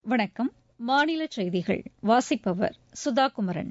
வணக்கம் மாநில செய்திகள் வாசிப்பவர் சுதா குமரன்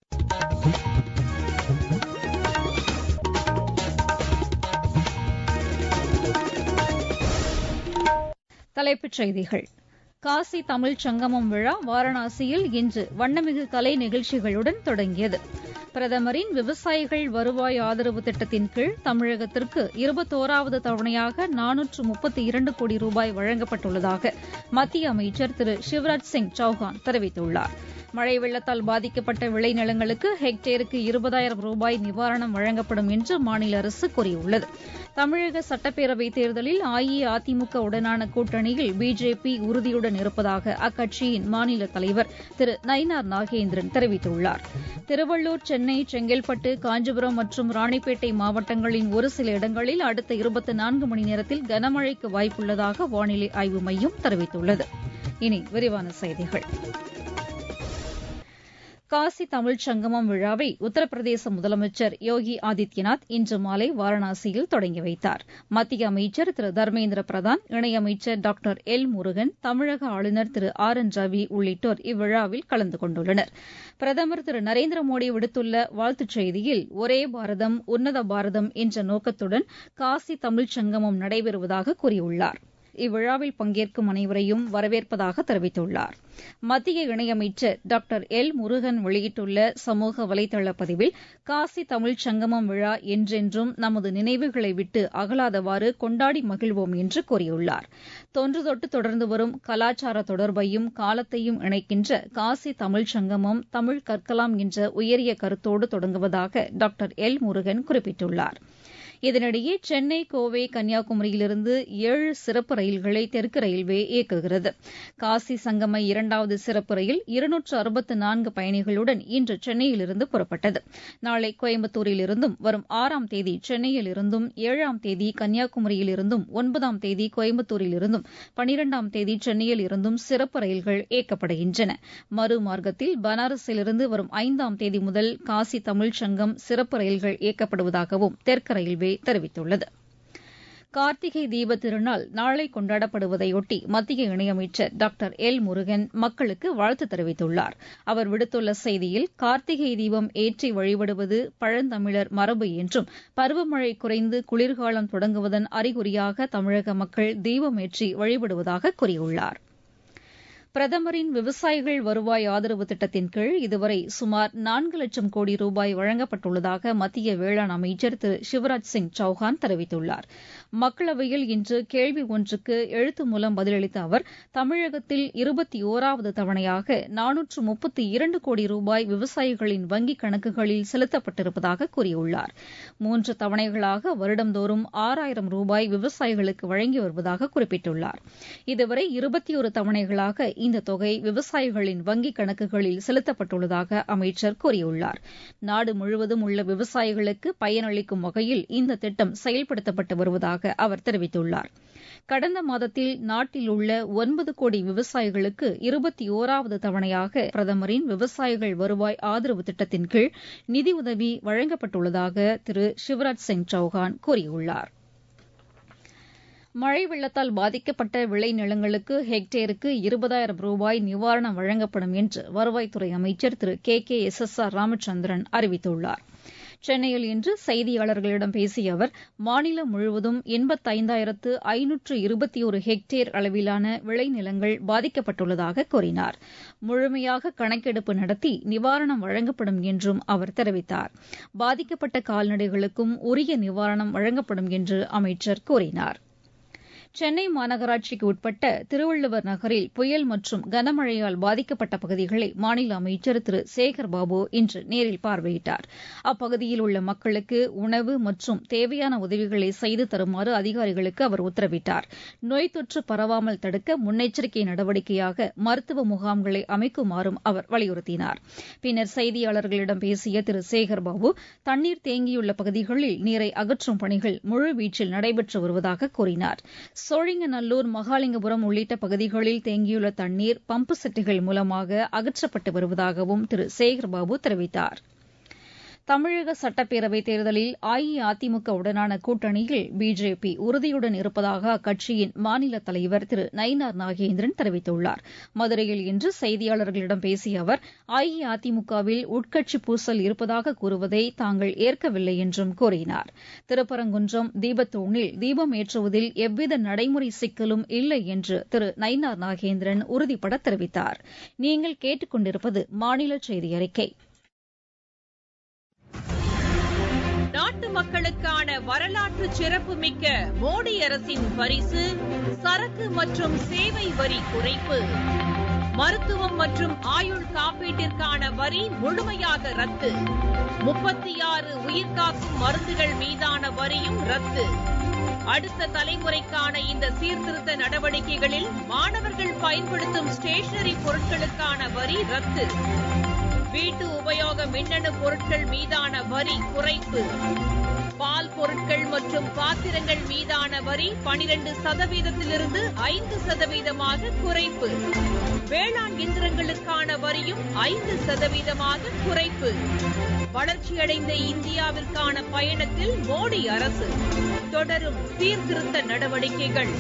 தலைப்புச் செய்திகள் காசி தமிழ்ச் சங்கமம் விழா வாரணாசியில் இன்று வண்ணமிகு கலை நிகழ்ச்சிகளுடன் தொடங்கியது பிரதமரின் விவசாயிகள் வருவாய் ஆதரவு திட்டத்தின் கீழ் தமிழகத்திற்கு இருபத்தோராவது தவணையாக நானூற்று முப்பத்தி இரண்டு கோடி ரூபாய் வழங்கப்பட்டுள்ளதாக மத்திய அமைச்சர் திரு சிவராஜ் சிங் சௌஹான் தெரிவித்துள்ளார் மழை வெள்ளத்தால் பாதிக்கப்பட்ட விளைநிலங்களுக்கு ஹெக்டேருக்கு இருபதாயிரம் ரூபாய் நிவாரணம் வழங்கப்படும் என்று மாநில அரசு கூறியுள்ளது தமிழக சட்டப்பேரவைத் தேர்தலில் அஇஅதிமுக உடனான கூட்டணியில் பிஜேபி உறுதியுடன் இருப்பதாக அக்கட்சியின் மாநில தலைவர் திரு நயினார் நாகேந்திரன் தெரிவித்துள்ளார் திருவள்ளூர் சென்னை செங்கல்பட்டு காஞ்சிபுரம் மற்றும் ராணிப்பேட்டை மாவட்டங்களின் ஒரு சில இடங்களில் அடுத்த இருபத்தி நான்கு மணி நேரத்தில் கனமழைக்கு வாய்ப்புள்ளதாக வானிலை ஆய்வு மையம் தெரிவித்துள்ளது இனி விரிவான செய்திகள் காசி தமிழ்ச் சங்கமம் விழாவை உத்தரப்பிரதேச முதலமைச்சர் யோகி ஆதித்யநாத் இன்று மாலை வாரணாசியில் தொடங்கி வைத்தார் மத்திய அமைச்சர் திரு தர்மேந்திர பிரதான் இணையமைச்சர் டாக்டர் எல் முருகன் தமிழக ஆளுநர் திரு ஆர் என் ரவி உள்ளிட்டோர் இவ்விழாவில் கலந்து கொண்டுள்ளனர் பிரதமர் திரு நரேந்திர மோடி விடுத்துள்ள வாழ்த்துச் செய்தியில் ஒரே பாரதம் உன்னத பாரதம் என்ற நோக்கத்துடன் காசி தமிழ்ச் சங்கமம் நடைபெறுவதாக கூறியுள்ளார் இவ்விழாவில் பங்கேற்கும் அனைவரையும் வரவேற்பதாக தெரிவித்துள்ளார் மத்திய இணையமைச்சர் டாக்டர் எல் முருகன் வெளியிட்டுள்ள சமூக வலைதள பதிவில் காசி தமிழ்ச் சங்கமம் விழா என்றென்றும் நமது நினைவுகளை விட்டு அகலாதவாறு கொண்டாடி மகிழ்வோம் என்று கூறியுள்ளார் தொன்று தொட்டு தொடர்ந்து வரும் கலாச்சார தொடர்பையும் காலத்தையும் இணைக்கின்ற காசி தமிழ்ச் சங்கமம் தமிழ் கற்கலாம் என்ற உயரிய கருத்தோடு தொடங்குவதாக டாக்டர் எல் முருகன் குறிப்பிட்டுள்ளார் இதனிடையே சென்னை கோவை கன்னியாகுமரியிலிருந்து ஏழு சிறப்பு ரயில்களை தெற்கு ரயில்வே இயக்குகிறது காசி சங்கம இரண்டாவது சிறப்பு ரயில் இருநூற்று அறுபத்து நான்கு பயணிகளுடன் இன்று சென்னையிலிருந்து புறப்பட்டது நாளை கோயம்புத்தூரிலிருந்தும் வரும் ஆறாம் தேதி சென்னையிலிருந்தும் ஏழாம் தேதி கன்னியாகுமரியிலிருந்தும் ஒன்பதாம் தேதி கோயம்புத்தூரிலிருந்தும் பனிரெண்டாம் தேதி சென்னையில் இருந்தும் சிறப்பு ரயில்கள் இயக்கப்படுகின்றன மறுமார்க்கத்தில் பனாரஸிலிருந்து வரும் ஐந்தாம் தேதி முதல் காசி தமிழ்ச் சங்கம் சிறப்பு ரயில்கள் இயக்கப்படுவதாகவும் தெற்கு ரயில்வே தெரிவித்துள்ளது கார்த்திகை தீப திருநாள் நாளை கொண்டாடப்படுவதையொட்டி மத்திய இணையமைச்சர் டாக்டர் எல் முருகன் மக்களுக்கு வாழ்த்து தெரிவித்துள்ளார் அவர் விடுத்துள்ள செய்தியில் கார்த்திகை தீபம் ஏற்றி வழிபடுவது பழந்தமிழர் மரபு என்றும் பருவமழை குறைந்து குளிர்காலம் தொடங்குவதன் அறிகுறியாக தமிழக மக்கள் தீபம் ஏற்றி வழிபடுவதாக கூறியுள்ளார் பிரதமரின் விவசாயிகள் வருவாய் ஆதரவு திட்டத்தின் கீழ் இதுவரை சுமார் நான்கு லட்சம் கோடி ரூபாய் வழங்கப்பட்டுள்ளதாக மத்திய வேளாண் அமைச்சர் திரு சிவராஜ் சிங் சௌஹான் தெரிவித்துள்ளார் மக்களவையில் இன்று கேள்வி ஒன்றுக்கு எழுத்து மூலம் பதிலளித்த அவர் தமிழகத்தில் இருபத்தி ஓராவது தவணையாக நானூற்று முப்பத்தி இரண்டு கோடி ரூபாய் விவசாயிகளின் வங்கிக் கணக்குகளில் செலுத்தப்பட்டிருப்பதாக கூறியுள்ளார் மூன்று தவணைகளாக வருடந்தோறும் ஆறாயிரம் ரூபாய் விவசாயிகளுக்கு வழங்கி வருவதாக குறிப்பிட்டுள்ளார் இதுவரை இருபத்தி ஒரு தவணைகளாக இந்த தொகை விவசாயிகளின் வங்கிக் கணக்குகளில் செலுத்தப்பட்டுள்ளதாக அமைச்சர் கூறியுள்ளார் நாடு முழுவதும் உள்ள விவசாயிகளுக்கு பயனளிக்கும் வகையில் இந்த திட்டம் செயல்படுத்தப்பட்டு வருவதாக அவர் தெரிவித்துள்ளார் கடந்த மாதத்தில் நாட்டில் உள்ள ஒன்பது கோடி விவசாயிகளுக்கு இருபத்தி ஓராவது தவணையாக பிரதமரின் விவசாயிகள் வருவாய் ஆதரவு திட்டத்தின் கீழ் நிதியுதவி வழங்கப்பட்டுள்ளதாக திரு சிவராஜ் சிங் சௌஹான் கூறியுள்ளார் மழை வெள்ளத்தால் பாதிக்கப்பட்ட விளைநிலங்களுக்கு ஹெக்டேருக்கு இருபதாயிரம் ரூபாய் நிவாரணம் வழங்கப்படும் என்று வருவாய்த்துறை அமைச்சர் Thiru K K S S R Ramachandran அறிவித்துள்ளார் சென்னையில் இன்று செய்தியாளர்களிடம் பேசிய அவர் மாநிலம் முழுவதும் எண்பத்தைந்தாயிரத்து ஐநூற்று இருபத்தி ஒரு ஹெக்டேர் அளவிலான விளைநிலங்கள் பாதிக்கப்பட்டுள்ளதாக கூறினார் முழுமையாக கணக்கெடுப்பு நடத்தி நிவாரணம் வழங்கப்படும் என்றும் அவர் தெரிவித்தார் பாதிக்கப்பட்ட கால்நடைகளுக்கும் உரிய நிவாரணம் வழங்கப்படும் என்று அமைச்சர் கூறினார் சென்னை மாநகராட்சிக்கு உட்பட்ட திருவள்ளுவர் நகரில் புயல் மற்றும் கனமழையால் பாதிக்கப்பட்ட பகுதிகளை மாநில அமைச்சர் திரு சேகர் பாபு இன்று நேரில் பார்வையிட்டார் அப்பகுதியில் உள்ள மக்களுக்கு உணவு மற்றும் தேவையான உதவிகளை செய்து தருமாறு அதிகாரிகளுக்கு அவர் உத்தரவிட்டார் நோய் தொற்று பரவாமல் தடுக்க முன்னெச்சரிக்கை நடவடிக்கையாக மருத்துவ முகாம்களை அமைக்குமாறும் அவர் வலியுறுத்தினார் பின்னர் செய்தியாளர்களிடம் பேசிய திரு சேகர் பாபு தண்ணீர் தேங்கியுள்ள பகுதிகளில் நீரை அகற்றும் பணிகள் முழுவீச்சில் நடைபெற்று வருவதாக கூறினார் சோழிங்கநல்லூர் மகாலிங்கபுரம் உள்ளிட்ட பகுதிகளில் தேங்கியுள்ள தண்ணீர் பம்பு செட்டுகள் மூலமாக அகற்றப்பட்டு வருவதாகவும் திரு சேகர்பாபு தெரிவித்தார் தமிழக சட்டப்பேரவைத் தேர்தலில் அஇஅதிமுக உடனான கூட்டணியில் பிஜேபி உறுதியுடன் இருப்பதாக அக்கட்சியின் மாநில தலைவர் திரு நயினார் நாகேந்திரன் தெரிவித்துள்ளார் மதுரையில் இன்று செய்தியாளர்களிடம் பேசிய அவர் அஇஅதிமுகவில் உட்கட்சி பூசல் இருப்பதாக கூறுவதை தாங்கள் ஏற்கவில்லை என்றும் கூறினார் திருப்பரங்குன்றம் தீபத்தூணில் தீபம் ஏற்றுவதில் எவ்வித நடைமுறை சிக்கலும் இல்லை என்று திரு நயினார் நாகேந்திரன் உறுதிபட தெரிவித்தார் நீங்கள் கேட்டுக் கொண்டிருப்பது மாநில செய்தி அறிக்கை நாட்டு மக்களுக்கான வரலாற்று சிறப்புமிக்க மோடி அரசின் பரிசு சரக்கு மற்றும் சேவை வரி குறைப்பு மருத்துவம் மற்றும் ஆயுள் காப்பீட்டிற்கான வரி முழுமையாக ரத்து முப்பத்தி ஆறு உயிர்காக்கும் மருந்துகள் மீதான வரியும் ரத்து அடுத்த தலைமுறைக்கான இந்த சீர்திருத்த நடவடிக்கைகளில் மாணவர்கள் பயன்படுத்தும் ஸ்டேஷனரி பொருட்களுக்கான வரி ரத்து வீட்டு உபயோக மின்னணு பொருட்கள் மீதான வரி குறைப்பு பால் பொருட்கள் மற்றும் பாத்திரங்கள் மீதான வரி பனிரெண்டு சதவீதத்திலிருந்து ஐந்து சதவீதமாக குறைப்பு வேளாண் இயந்திரங்களுக்கான வரியும் ஐந்து சதவீதமாக குறைப்பு வளர்ச்சியடைந்த இந்தியாவிற்கான பயணத்தில் மோடி அரசு தொடரும் சீர்திருத்த நடவடிக்கைகள்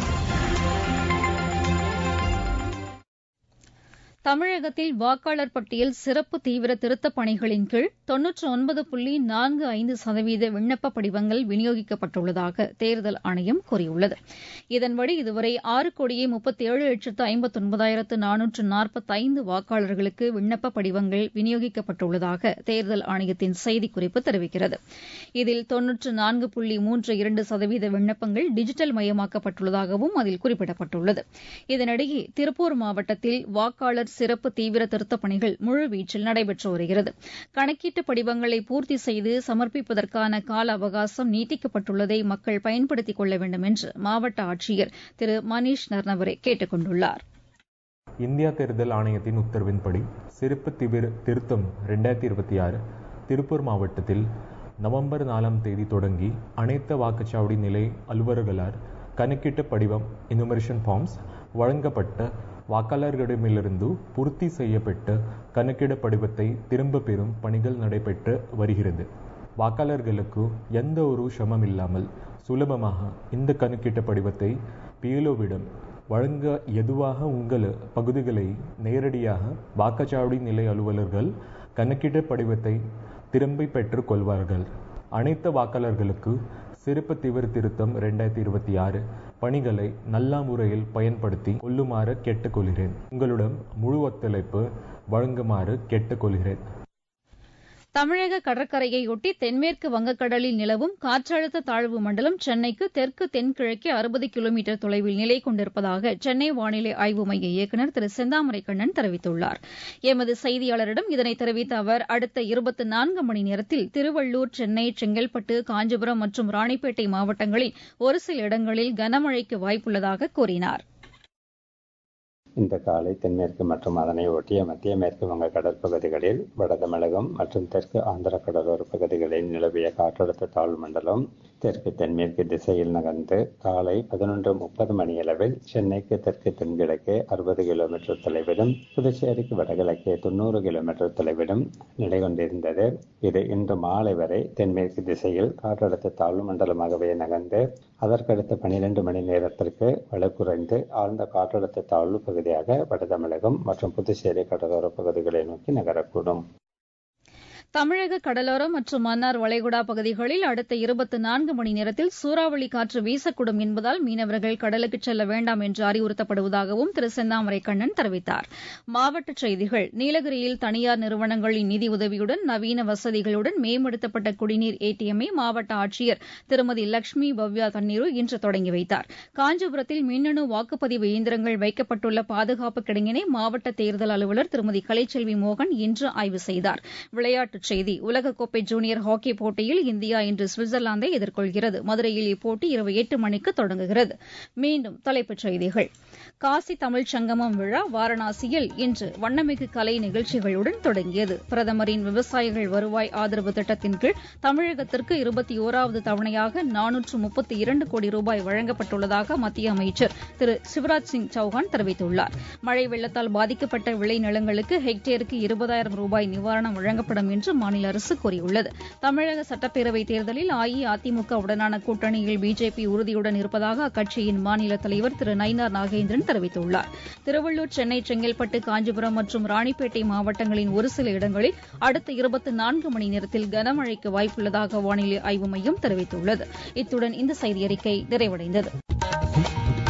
தமிழகத்தில் வாக்காளர் பட்டியல் சிறப்பு தீவிர திருத்தப் பணிகளின் கீழ் தொன்னூற்று ஒன்பது புள்ளி நான்கு ஐந்து சதவீத விண்ணப்ப படிவங்கள் விநியோகிக்கப்பட்டுள்ளதாக தேர்தல் ஆணையம் கூறியுள்ளது இதன்படி இதுவரை ஆறு கோடியே முப்பத்தி ஏழு லட்சத்து ஐம்பத்தொன்பதாயிரத்து நானூற்று நாற்பத்தைந்து வாக்காளர்களுக்கு விண்ணப்ப படிவங்கள் விநியோகிக்கப்பட்டுள்ளதாக தேர்தல் ஆணையத்தின் செய்திக்குறிப்பு தெரிவிக்கிறது இதில் தொன்னூற்று நான்கு புள்ளி மூன்று இரண்டு சதவீத விண்ணப்பங்கள் டிஜிட்டல் மயமாக்கப்பட்டுள்ளதாகவும் அதில் குறிப்பிடப்பட்டுள்ளது இதனிடையே திருப்பூர் மாவட்டத்தில் வாக்காளர் சிறப்பு தீவிர திருத்தப் பணிகள் முழுவீச்சில் நடைபெற்று வருகிறது கணக்கீட்டு படிவங்களை பூர்த்தி செய்து சமர்ப்பிப்பதற்கான கால அவகாசம் நீட்டிக்கப்பட்டுள்ளதை மக்கள் பயன்படுத்திக் கொள்ள வேண்டும் என்று மாவட்ட ஆட்சியர் திரு மணீஷ் நர்னவரே கேட்டுக் கொண்டுள்ளார் இந்தியா தேர்தல் ஆணையத்தின் உத்தரவின்படி சிறப்பு தீவிர திருத்தம் ரெண்டாயிரத்தி இருபத்தி ஆறு திருப்பூர் மாவட்டத்தில் நவம்பர் நாலாம் தேதி தொடங்கி அனைத்து வாக்குச்சாவடி நிலை அலுவலர்களால் கணக்கீட்டு படிவம் இனுமரேஷன் ஃபார்ம்ஸ் வழங்கப்பட்ட வாக்காளர்களிடமிருந்து பூர்த்தி செய்யப்பட்ட கணக்கீடு படிவத்தை திரும்ப பெறும் பணிகள் நடைபெற்று வருகிறது வாக்காளர்களுக்கு எந்த ஒரு சிரமம் இல்லாமல் சுலபமாக இந்த கணக்கீட்டு படிவத்தை பிஎல்ஓவிடம் வழங்க எதுவாக உங்கள் பகுதிகளை நேரடியாக வாக்குச்சாவடி நிலை அலுவலர்கள் கணக்கீட்டு படிவத்தை திரும்பி பெற்றுக் கொள்வார்கள் அனைத்து வாக்காளர்களுக்கு சிறப்பு தீவிர திருத்தம் ரெண்டாயிரத்தி இருபத்தி ஆறு பணிகளை நல்ல முறையில் பயன்படுத்தி கொள்ளுமாறு கேட்டுக்கொள்கிறேன் உங்களிடம் முழு ஒத்துழைப்பு வழங்குமாறு கேட்டுக்கொள்கிறேன் தமிழக கடற்கரையொட்டி தென்மேற்கு வங்கக்கடலில் நிலவும் காற்றழுத்த தாழ்வு மண்டலம் சென்னைக்கு தெற்கு தென்கிழக்கே அறுபது கிலோமீட்டர் தொலைவில் நிலை கொண்டிருப்பதாக சென்னை வானிலை ஆய்வு மைய இயக்குநர் திரு செந்தாமரை கண்ணன் தெரிவித்துள்ளார் எமது செய்தியாளரிடம் இதனை தெரிவித்த அவர் அடுத்த இருபத்தி நான்கு மணி நேரத்தில் திருவள்ளூர் சென்னை செங்கல்பட்டு காஞ்சிபுரம் மற்றும் ராணிப்பேட்டை மாவட்டங்களில் ஒரு சில இடங்களில் கனமழைக்கு வாய்ப்புள்ளதாக கூறினார் இந்த காலை தென்மேற்கு மற்றும் அதனை ஒட்டிய மத்திய மேற்கு வங்க கடற்பகுதிகளில் வட தமிழகம் மற்றும் தெற்கு ஆந்திர கடலோர பகுதிகளில் நிலவிய காற்றழுத்த தாழ்வு மண்டலம் தெற்கு தென்மேற்கு திசையில் நகர்ந்து காலை பதினொன்று முப்பது மணியளவில் சென்னைக்கு தெற்கு தென்கிழக்கே அறுபது கிலோமீட்டர் தொலைவிலும் புதுச்சேரிக்கு வடகிழக்கே தொண்ணூறு கிலோமீட்டர் தொலைவிலும் நிலை கொண்டிருந்தது இது இன்று மாலை வரை தென்மேற்கு திசையில் காற்றழுத்த தாழ்வு மண்டலமாகவே நகர்ந்து அதற்கடுத்த பனிரெண்டு மணி நேரத்திற்கு வலுக்குறைந்து ஆழ்ந்த காற்றழுத்த தாழ்வு பகுதியாக வட தமிழகம் மற்றும் புதுச்சேரி கடலோர பகுதிகளை நோக்கி நகரக்கூடும் தமிழக கடலோரம் மற்றும் மன்னார் வளைகுடா பகுதிகளில் அடுத்த இருபத்தி நான்கு மணி நேரத்தில் சூறாவளி காற்று வீசக்கூடும் என்பதால் மீனவர்கள் கடலுக்கு செல்ல வேண்டாம் என்று அறிவுறுத்தப்படுவதாகவும் திரு செந்தாமரை கண்ணன் தெரிவித்தார் மாவட்டச் செய்திகள் நீலகிரியில் தனியார் நிறுவனங்களின் நிதி உதவியுடன் நவீன வசதிகளுடன் மேம்படுத்தப்பட்ட குடிநீர் ஏடிஎம்மை மாவட்ட ஆட்சியர் திருமதி லட்சுமி பவ்யா தண்ணீரு இன்று தொடங்கி வைத்தார் காஞ்சிபுரத்தில் மின்னணு வாக்குப்பதிவு இயந்திரங்கள் வைக்கப்பட்டுள்ள பாதுகாப்பு கிடங்கினை மாவட்ட தேர்தல் அலுவலர் திருமதி கலைச்செல்வி மோகன் இன்று ஆய்வு செய்தார் விளையாட்டுச் செய்தி உலகக்கோப்பை ஜூனியர் ஹாக்கி போட்டியில் இந்தியா இன்று சுவிட்சர்லாந்தை எதிர்கொள்கிறது மதுரையில் இப்போட்டி இரவு எட்டு மணிக்கு தொடங்குகிறது மீண்டும் தலைப்புச் செய்திகள் காசி தமிழ் சங்கமம் விழா வாரணாசியில் இன்று வண்ணமிகு கலை நிகழ்ச்சிகளுடன் தொடங்கியது பிரதமரின் விவசாயிகள் வருவாய் ஆதரவு திட்டத்தின் கீழ் தமிழகத்திற்கு இருபத்தி ஓராவது தவணையாக நானூற்று முப்பத்தி இரண்டு கோடி ரூபாய் வழங்கப்பட்டுள்ளதாக மத்திய அமைச்சர் திரு சிவராஜ் சிங் சௌஹான் தெரிவித்துள்ளார் மழை வெள்ளத்தால் பாதிக்கப்பட்ட விளைநிலங்களுக்கு ஹெக்டேருக்கு இருபதாயிரம் ரூபாய் நிவாரணம் வழங்கப்படும் என்று மாநில அரசு கூறியுள்ளது தமிழக சட்டப்பேரவைத் தேர்தலில் அஇஅதிமுக உடனான கூட்டணியில் பிஜேபி உறுதியுடன் இருப்பதாக அக்கட்சியின் மாநில தலைவர் திரு நயினார் நாகேந்திரன் தெரிவித்துள்ளார் திருவள்ளூர் சென்னை செங்கல்பட்டு காஞ்சிபுரம் மற்றும் ராணிப்பேட்டை மாவட்டங்களின் ஒரு சில இடங்களில் அடுத்த இருபத்தி நான்கு மணி நேரத்தில் கனமழைக்கு வாய்ப்புள்ளதாக வானிலை ஆய்வு மையம் தெரிவித்துள்ளது இத்துடன் இந்த செய்தியறிக்கை நிறைவடைந்தது